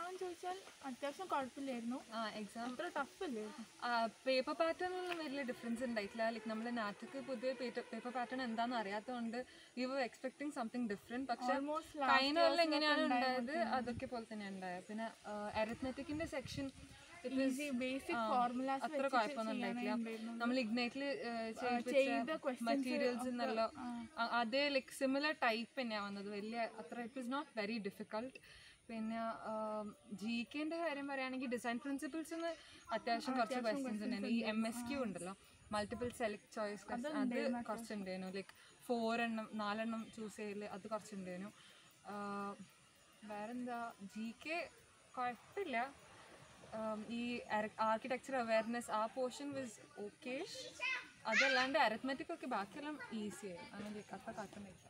എന്ന് ചോദിച്ചാൽ അത്യാവശ്യം കുഴപ്പമില്ലായിരുന്നു ആ എക്സാം അത്ര ടഫ് ഇല്ലായിരുന്നു പേപ്പർ പാറ്റേണിലൊന്നും വലിയ ഡിഫറൻസ് ഉണ്ടായിട്ടില്ല ലൈക്ക് നമ്മൾ നാറ്റക്ക് പുതിയ പേപ്പർ പാറ്റേൺ എന്താണെന്ന് അറിയാത്തതുകൊണ്ട് you were expecting something different പക്ഷെ Almost കഴിഞ്ഞ കൊല്ലം എങ്ങനെയാണ് ഉണ്ടായത് അതൊക്കെ പോലെ തന്നെയാണ് ഉണ്ടായത് പിന്നെ അരിത്മെറ്റിക്കിന്റെ സെക്ഷൻ ബേസിക് ഫോർമുലാസ് അത്ര കുഴപ്പമൊന്നും ഉണ്ടായിട്ടില്ല നമ്മൾ ഇഗ്നൈറ്റിൽ ചെയ്ത questions മെറ്റീരിയൽസ് എന്നല്ലോ അതേ ലൈക്ക് സിമിലർ ടൈപ്പ് തന്നെയാണ് വന്നത് വലിയ അത്ര it is not very difficult പിന്നെ ജി കെൻ്റെ കാര്യം പറയുകയാണെങ്കിൽ ഡിസൈൻ പ്രിൻസിപ്പിൾസ് അത്യാവശ്യം കുറച്ച് ക്വസ്റ്റ്യൻസ് ഉണ്ടായിരുന്നു ഈ എം എസ് ക്യൂ ഉണ്ടല്ലോ മൾട്ടിപ്പിൾ സെലക്ട് ചോയ്സ് അത് കുറച്ചുണ്ടായിരുന്നു ലൈക്ക് ഫോർ എണ്ണം നാലെണ്ണം ചൂസ് ചെയ്യൽ അത് കുറച്ചുണ്ടായിരുന്നു ആഹ് വേറെന്താ ജി കെ കുഴപ്പമില്ല ഉം, ഈ ആർക്കിടെക്ചർ അവയർനെസ് ആ പോർഷൻ വാസ് ഓക്കെ അതല്ലാണ്ട് അരത്മെറ്റിക് ഒക്കെ ബാക്കിയെല്ലാം ഈസി ആയി അങ്ങനെ അത്ര കുഴപ്പമില്ല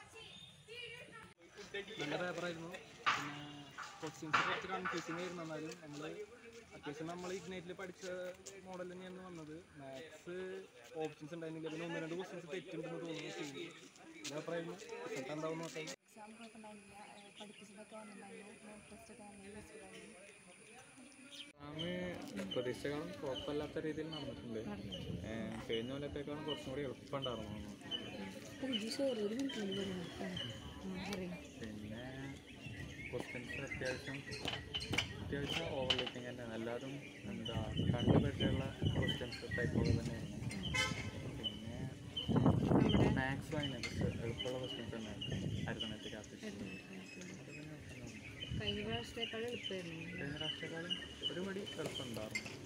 നല്ല പേപ്പറായിരുന്നു പിന്നെ ക്വസ്റ്റ്യൻസ് കുറച്ച് കൺഫ്യൂസിങ് ആയിരുന്നു എന്നാലും നമ്മൾ അത്യാവശ്യം നമ്മൾ ഇഗ്നൈറ്റിൽ പഠിച്ച മോഡൽ തന്നെയാണ് വന്നത് മാത്സ് ഓപ്ഷൻസ് ഉണ്ടായിരുന്നില്ല പിന്നെ ഒന്ന് രണ്ട് ക്വസ്റ്റ്യൻസ് തെറ്റുണ്ടെന്ന് തോന്നുന്നു ചെയ്തു നല്ല പേപ്പറായിരുന്നു റിസൾട്ട് എന്താവും നോക്കാം എക്സാം കുഴപ്പമുണ്ടായില്ല പഠിപ്പിച്ചതൊക്കെ വന്നിട്ടുണ്ടായിരുന്നു മോക്ക് ടെസ്റ്റ് ഒക്കെ നല്ല രസമായിരുന്നു എക്സാം പ്രതീക്ഷകളും കുഴപ്പമില്ലാത്ത രീതിയിൽ നടന്നിട്ടുണ്ട് ഏഹ് കഴിഞ്ഞ കൊല്ലത്തേക്കാളും കുറച്ചും കൂടി എളുപ്പമുണ്ടായിരുന്നു പിന്നെ ക്വസ്റ്റ്യൻസ് അത്യാവശ്യം അത്യാവശ്യം ഓവർ ലുക്കിങ് തന്നെയാണ് എല്ലാതും എന്താ കണ്ടു പറ്റിയുള്ള ക്വസ്റ്റ്യൻസ് ടൈപ്പൊക്കെ തന്നെയാണ് പിന്നെ മാത്സ് വാങ്ങിയത് എളുപ്പമുള്ള ക്വസ്റ്റ്യൻസ് തന്നെയാണ് അരിതണത്തിക്കകത്ത് കഴിഞ്ഞ പ്രാവശ്യത്തേക്കാൾ എളുപ്പമായിരുന്നു കഴിഞ്ഞ പ്രാവശ്യക്കാലം ഒരുപടി എളുപ്പമുണ്ടായിരുന്നു